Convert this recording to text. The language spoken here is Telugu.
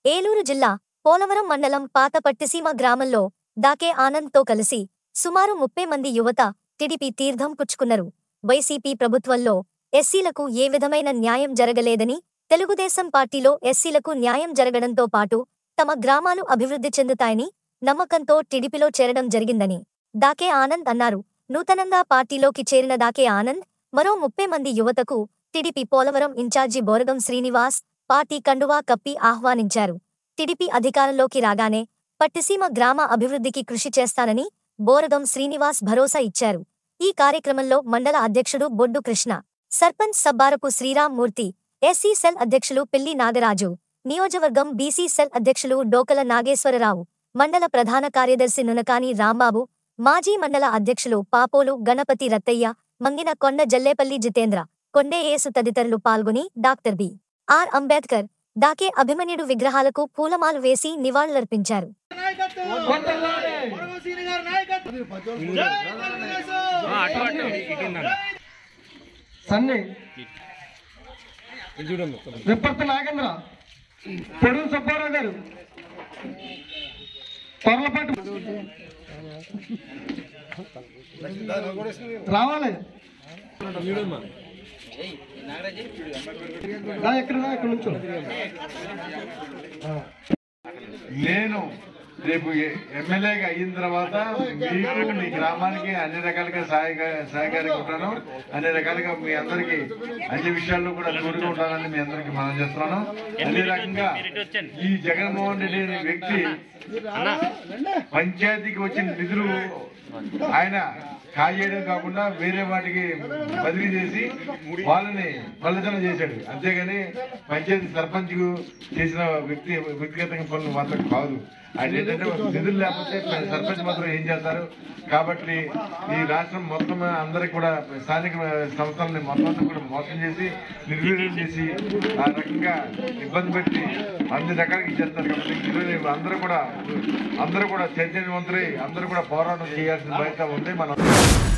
ఏలూరు జిల్లా పోలవరం మండలం పాత పట్టిసీమ గ్రామంలో దాకే ఆనంద్తో కలిసి సుమారు ముప్పై మంది యువత టిడిపి తీర్థం పుచ్చుకున్నారు వైసీపీ ప్రభుత్వంలో ఎస్సీలకు ఏ విధమైన న్యాయం జరగలేదని తెలుగుదేశం పార్టీలో ఎస్సీలకు న్యాయం జరగడంతో పాటు తమ గ్రామాలు అభివృద్ధి చెందుతాయని నమ్మకంతో టిడిపిలో చేరడం జరిగిందని దాకే ఆనంద్ అన్నారు నూతనంగా పార్టీలోకి చేరిన దాకే ఆనంద్ మరో ముప్పై మంది యువతకు TDP Polavaram incharge Boragam Srinivas party కండువా కప్పి ఆహ్వానించారు టిడిపి అధికారంలోకి రాగానే పట్టిసీమ గ్రామ అభివృద్ధికి కృషి చేస్తానని బోరగం శ్రీనివాస్ భరోసా ఇచ్చారు ఈ కార్యక్రమంలో మండల అధ్యక్షుడు బొడ్డు కృష్ణ సర్పంచ్ సబ్బారపు శ్రీరామ్ మూర్తి ఎస్సీ సెల్ అధ్యక్షులు పిల్లి నాగరాజు నియోజకవర్గం బీసీ సెల్ అధ్యక్షులు డోకల నాగేశ్వరరావు మండల ప్రధాన కార్యదర్శి నునకాని రాంబాబు మాజీ మండల అధ్యక్షులు పాపోలు గణపతి రత్తయ్య మంగిన కొండ జల్లేపల్లి జితేంద్ర కొండే యేసు తదితరులు పాల్గొని డాక్టర్ బి ఆర్ అంబేద్కర్ దాకే అభిమన్యుడు విగ్రహాలకు పూలమాలు వేసి నివాళులర్పించారు సన్ని విప్పత్తి నాగేంద్ర పెరుగు సుబ్బారావు గారు పొరలపాటు రావాలి రా, ఎక్కడ రా, ఇక్కడ నుంచో నేను రేపు ఎ- ఎమ్మెల్యేగా అయిన తర్వాత మీకు మీ గ్రామానికి అన్ని రకాలుగా సహాయ సహకారంగా ఉంటాను అన్ని రకాలుగా మీ అందరికి అన్ని విషయాల్లో కూడా తోడుగా ఉంటానని మీ అందరికి మనం చేస్తున్నాను అదే రకంగా ఈ జగన్మోహన్ రెడ్డి అనే వ్యక్తి పంచాయతీకి వచ్చిన నిధులు ఆయన కాజేయడం కాకుండా వేరే వాటికి బదిలీ చేసి వాళ్ళని ఫలితం చేశాడు అంతేగాని పంచాయతీ సర్పంచ్ చేసిన వ్యక్తి వ్యక్తిగతంగా పనులు మాత్రం కాదు ఆయన ఏంటంటే నిధులు లేకపోతే సర్పంచ్ మాత్రం ఏం చేస్తారు కాబట్టి ఈ రాష్ట్రం మొత్తం అందరికి కూడా స్థానిక సంస్థలని మొత్తం అంతా కూడా మోసం చేసి నిర్వీర్యం చేసి ఆ రకంగా ఇబ్బంది పెట్టి అన్ని రకాలకి చేస్తారు కాబట్టి ఈరోజు అందరూ కూడా అందరూ కూడా చైతన్యవంతులై అందరూ కూడా పోరాటం చేయాల్సిన బాధ్యత ఉంది మనం